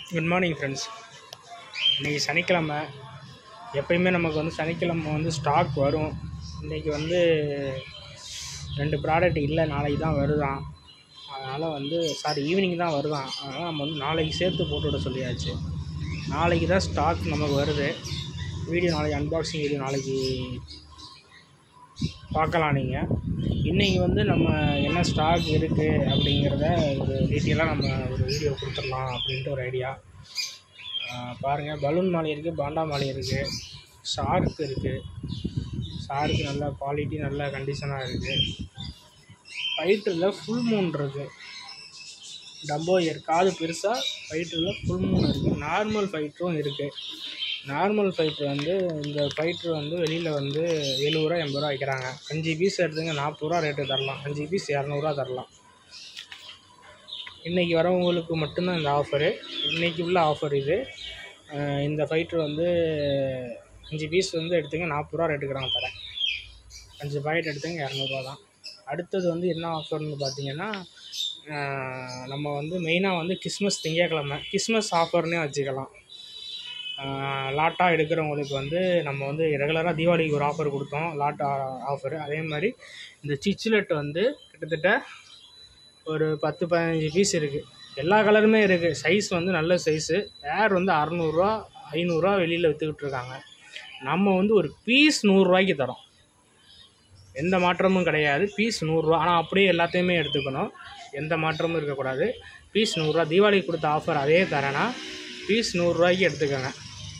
good morning friends இன்றைக்கி சனிக்கிழமை எப்பயுமே நமக்கு வந்து சனிக்கிழமை வந்து ஸ்டாக் வரும் இன்றைக்கி வந்து ரெண்டு ப்ராடக்ட் இல்லை நாளைக்கு தான் வருதான் அதனால் வந்து சாரி ஈவினிங் தான் வருதான் அதனால் நம்ம வந்து நாளைக்கு சேர்த்து போட்டு விட சொல்லியாச்சு நாளைக்கு தான் ஸ்டாக் நமக்கு வருது வீடியோ நாளைக்கு அன்பாக்சிங் வீடியோ நாளைக்கு பார்க்கலாம் நீங்கள் இன்றைக்கி வந்து நம்ம என்ன ஸ்டாக் இருக்குது அப்படிங்கிறத ஒரு டீட்டெயிலாக நம்ம ஒரு வீடியோ கொடுத்துடலாம் அப்படின்ட்டு ஒரு ஐடியா பாருங்கள் பலூன் மாலை இருக்குது பாண்டா மாலை இருக்குது ஷார்க் இருக்குது ஷார்க்கு நல்ல குவாலிட்டி நல்ல கண்டிஷனாக இருக்குது ஃபைட்டரில் ஃபுல் மூன் இருக்குது டம்போ இயர் காது பெருசாக ஃபைட்டரில் ஃபுல் மூன் இருக்குது நார்மல் ஃபைட்டரும் இருக்குது நார்மல் ஃபைட்ரு வந்து இந்த ஃபைட்ரு வந்து வெளியில் வந்து எழுபதுரூவா எண்பது ரூபா விற்கிறாங்க அஞ்சு பீஸ் எடுத்துங்க நாற்பது ரூபா ரேட்டு தரலாம் அஞ்சு பீஸ் இரநூறுவா தரலாம் இன்றைக்கி வரவங்களுக்கு மட்டும்தான் இந்த ஆஃபரு இன்றைக்கி உள்ள ஆஃபர் இது அஹ் இந்த ஃபைட்ரு வந்து அஞ்சு பீஸ் வந்து எடுத்துங்க நாற்பது ரூபா ரேட்டுக்குறாங்க தரேன் அஞ்சு பாக்கெட் எடுத்துங்க இரநூறுவா தான் அடுத்தது வந்து என்ன ஆஃபர்னு பார்த்தீங்கன்னா அஹ் நம்ம வந்து மெயினாக வந்து கிறிஸ்மஸ் திங்கக்கிழமை கிறிஸ்மஸ் ஆஃபர்னே வச்சுக்கலாம் லாட்டாக எடுக்கிறவங்களுக்கு வந்து நம்ம வந்து ரெகுலராக தீபாவளிக்கு ஒரு ஆஃபர் கொடுத்தோம் லாட்டா ஆஃபர் அதே மாதிரி இந்த சிச்சிலெட் வந்து கிட்டத்தட்ட ஒரு பத்து பதினஞ்சு பீஸ் இருக்குது எல்லா கலருமே இருக்குது சைஸ் வந்து நல்ல சைஸு ஏர் வந்து அறநூறுவா ஐநூறுரூவா வெளியில் விற்றுக்கிட்டு இருக்காங்க நம்ம வந்து ஒரு பீஸ் நூறுரூவாய்க்கு தரோம் எந்த மாற்றமும் கிடையாது பீஸ் நூறுரூவா ஆனால் அப்படியே எல்லாத்தையுமே எடுத்துக்கணும் எந்த மாற்றமும் இருக்கக்கூடாது பீஸ் நூறுரூவா தீபாவளிக்கு கொடுத்த ஆஃபர் அதே தரேன்னா பீஸ் நூறுரூவாய்க்கு எடுத்துக்கோங்க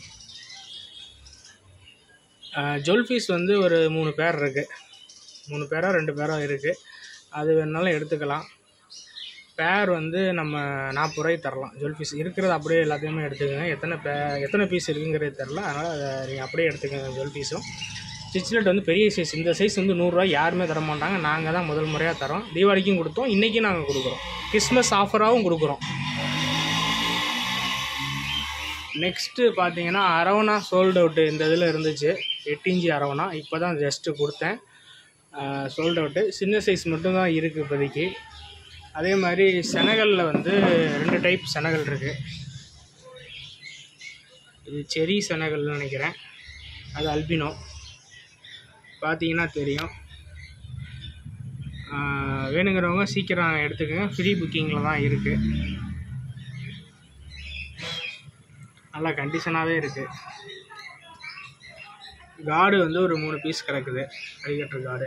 ஜுவல் ஃபீஸ் வந்து ஒரு மூணு பேர் இருக்குது மூணு பேரோ ரெண்டு பேரோ இருக்குது அது வேணாலும் எடுத்துக்கலாம் பேர் வந்து நம்ம நாற்பது ரூபாய்க்கு தரலாம் ஜுவல் ஃபீஸ் இருக்கிறது அப்படியே எல்லாத்தையுமே எடுத்துக்கோங்க எத்தனை பே எத்தனை பீஸ் இருக்குங்கிறது தெரில அதனால் அதை நீங்கள் அப்படியே எடுத்துக்கோங்க ஜுவல் ஃபீஸும் ஸ்டிச்லெட் வந்து பெரிய சைஸ் இந்த சைஸ் வந்து நூறுரூவா யாருமே தர மாட்டாங்க நாங்கள் தான் முதல் முறையாக தரோம் தீபாவளிக்கும் கொடுத்தோம் இன்றைக்கும் நாங்கள் கொடுக்குறோம் கிறிஸ்மஸ் ஆஃபராகவும் கொடுக்குறோம் நெக்ஸ்ட்டு பார்த்தீங்கன்னா அரவணா சோல்ட் அவுட்டு இந்த இதில் இருந்துச்சு எட்டு இன்ச்சு அரவணா இப்போ தான் ஜஸ்ட்டு கொடுத்தேன் சோல்ட் அவுட்டு சின்ன சைஸ் மட்டும்தான் இருக்குது இப்போதைக்கு அதே மாதிரி செனகலில் வந்து ரெண்டு டைப் செனகல் இருக்குது இது செரி செனகல்னு நினைக்கிறேன் அது அல்பினோ பார்த்தீங்கன்னா தெரியும் ஆஹ் வேணுங்கிறவங்க சீக்கிரம் எடுத்துக்கோங்க ஃப்ரீ புக்கிங்கில் தான் இருக்குது நல்லா கண்டிஷனாகவே இருக்குது கார்டு வந்து ஒரு மூணு பீஸ் கிடக்குது அடிக்கட்டுற கார்டு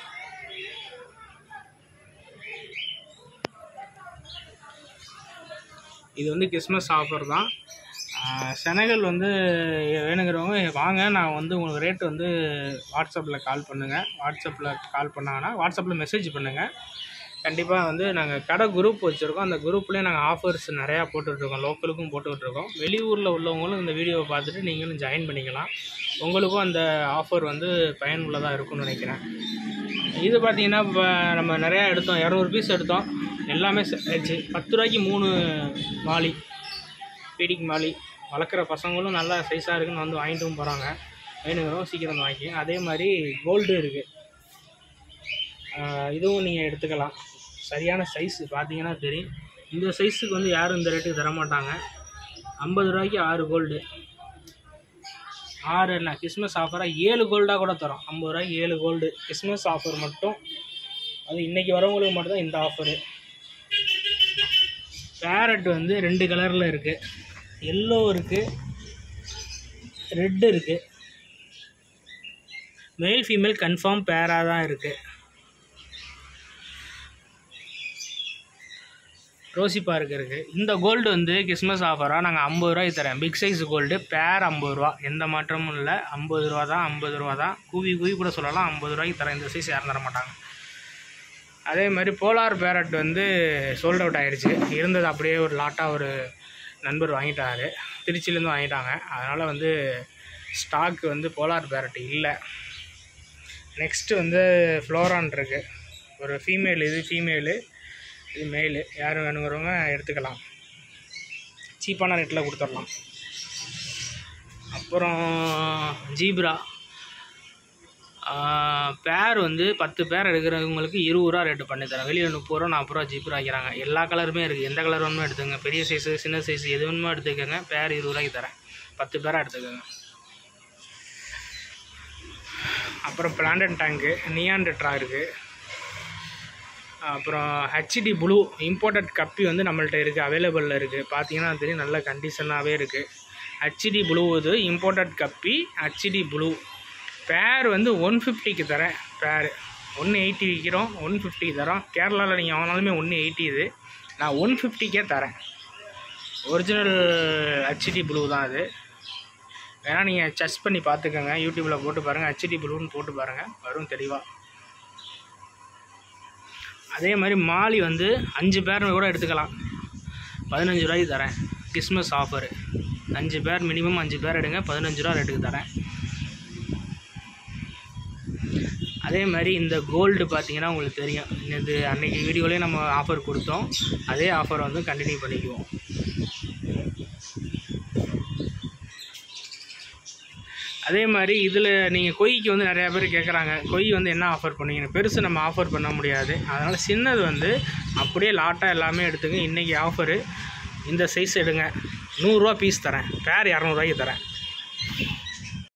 இது வந்து கிறிஸ்மஸ் ஆஃபர் தான் ஆஹ் செனகல் வந்து வேணுங்கிறவங்க வாங்க நான் வந்து உங்களுக்கு ரேட் வந்து வாட்ஸ்அப்பில் கால் பண்ணுங்கள் வாட்ஸ்அப்பில் கால் பண்ணாங்கன்னா வாட்ஸ்அப்பில் மெசேஜ் பண்ணுங்கள் கண்டிப்பாக வந்து நாங்கள் கடை குரூப் வச்சுருக்கோம் அந்த குரூப்லேயே நாங்கள் ஆஃபர்ஸ் நிறையா போட்டுட்ருக்கோம் லோக்கலுக்கும் போட்டுட்ருக்கோம் வெளியூரில் உள்ளவங்களும் இந்த வீடியோவை பார்த்துட்டு நீங்களும் ஜாயின் பண்ணிக்கலாம் உங்களுக்கும் அந்த ஆஃபர் வந்து பயனுள்ளதாக இருக்கும்னு நினைக்கிறேன் இது பார்த்தீங்கன்னா இப்போ நம்ம நிறையா எடுத்தோம் இரநூறு பீஸ் எடுத்தோம் எல்லாமே set ஆயிடுச்சு பத்து ரூபாய்க்கு மூணு மாலி பீடிக் மாலி வளர்க்குற பசங்களும் நல்லா சைஸாக இருக்குன்னு வந்து வாங்கிட்டும் போகிறாங்க வேணுங்கிறவங்க சீக்கிரம் வந்து வாங்கிக்கங்க அதே மாதிரி கோல்டு இருக்குது இதுவும் நீங்கள் எடுத்துக்கலாம் சரியான சைஸ் பார்த்தீங்கன்னா தெரியும் இந்த சைஸுக்கு வந்து யாரும் இந்த ரேட்டுக்கு தர மாட்டாங்க ஐம்பது ரூபாய்க்கு ஆறு கோல்டு ஆறு என்ன கிறிஸ்மஸ் ஆஃபராக ஏழு கோல்டாக கூட தரோம் ஐம்பது ரூபாய்க்கு ஏழு கோல்டு கிறிஸ்மஸ் ஆஃபர் மட்டும் அது இன்றைக்கி வரவங்களுக்கு மட்டும் தான் இந்த ஆஃபரு பேரட் வந்து ரெண்டு கலரில் இருக்குது எல்லோ இருக்குது ரெட்டு இருக்குது மேல் ஃபீமேல் கன்ஃபார்ம் பேராக தான் இருக்குது ரோசி பார்க் இருக்குது இந்த கோல்டு வந்து கிறிஸ்மஸ் ஆஃபராக நாங்கள் ஐம்பது ரூபாய்க்கு தரேன் பிக் சைஸ் கோல்டு பேர் ஐம்பது ரூபா எந்த மாற்றமும் இல்லை ஐம்பது ரூபா தான் ஐம்பது ரூபா தான் கூவி கூவி கூட சொல்லலாம் ஐம்பது ரூபாய்க்கு தரேன் இந்த சைஸ் யாரும் தர மாட்டாங்க அதே மாதிரி போலார் பேரட் வந்து சோல்ட் அவுட் ஆகிடுச்சு இருந்தது அப்படியே ஒரு லாட்டாக ஒரு நண்பர் வாங்கிட்டாரு திருச்சியிலேருந்து வாங்கிட்டாங்க அதனால் வந்து ஸ்டாக் வந்து போலார் பேரட் இல்லை நெக்ஸ்ட்டு வந்து ஃப்ளோரான் இருக்குது ஒரு ஃபீமேல் இது ஃபீமேலு இது மேலு யார் வேணுங்கிறவங்க எடுத்துக்கலாம் சீப்பான ரேட்டில் கொடுத்துடலாம் அப்புறம் ஜீப்ரா பேர் வந்து பத்து பேர் எடுக்கிறவங்களுக்கு இருபது ரூபா ரேட்டு பண்ணி தரேன் வெளியில் முப்பது ரூபா நாற்பது ரூபா ஜிப்பு வைக்கிறாங்க எல்லா கலருமே இருக்குது எந்த கலர் வேணுமோ எடுத்துங்க பெரிய சைஸு சின்ன சைஸ் எது வேணுமோ எடுத்துக்கோங்க பேர் இருபது ரூபாய்க்கு தரேன் பத்து பேராக எடுத்துக்கோங்க அப்புறம் பிளாண்டன் டேங்கு நியான் டெட்ரா இருக்குது அப்புறம் ஹெச்டி ப்ளூ இம்போர்ட்டட் கப்பி வந்து நம்மள்ட்ட இருக்குது அவைலபிளில் இருக்குது பார்த்தீங்கன்னா தெரியும் நல்ல கண்டிஷனாகவே இருக்குது ஹெச்டி ப்ளூ இது imported guppy HD blue pair வந்து ஒன் ஃபிஃப்டிக்கு தரேன் பேர் ஒன்று எயிட்டி விற்கிறோம் ஒன் ஃபிஃப்டிக்கு தரோம் கேரளாவில் நீங்கள் வாங்கினாலுமே ஒன்று எயிட்டி இது நான் ஒன் ஃபிஃப்டிக்கே தரேன் ஒரிஜினல் ஹெச்டி ப்ளூ தான் அது வேணா நீங்கள் சர்ச் பண்ணி பார்த்துக்கோங்க யூடியூப்பில் போட்டு பாருங்கள் ஹெச்டி ப்ளூன்னு போட்டு பாருங்கள் வரும் தெளிவாக அதே மாதிரி மாலி வந்து அஞ்சு பேர் கூட எடுத்துக்கலாம் பதினஞ்சு ரூபாய்க்கு தரேன் கிறிஸ்மஸ் ஆஃபரு அஞ்சு பேர் மினிமம் அஞ்சு பேர் எடுங்க பதினஞ்சு ரூபா ரேட்டுக்கு தரேன் அதே மாதிரி இந்த கோல்டு பார்த்தீங்கன்னா உங்களுக்கு தெரியும் இது அன்னைக்கு வீடியோலேயே நம்ம ஆஃபர் கொடுத்தோம் அதே ஆஃபர் வந்து கண்டினியூ பண்ணிக்குவோம் அதே மாதிரி இதில் நீங்கள் கொய்க்கு வந்து நிறையா பேர் கேட்குறாங்க கொய் வந்து என்ன ஆஃபர் பண்ணுவீங்க பெருசு நம்ம ஆஃபர் பண்ண முடியாது அதனால் சின்னது வந்து அப்படியே லாட்டாக எல்லாமே எடுத்துங்க இன்றைக்கி ஆஃபரு இந்த சைஸ் எடுங்க நூறுரூவா பீஸ் தரேன் பேர் இரநூறுவாய்க்கு தரேன்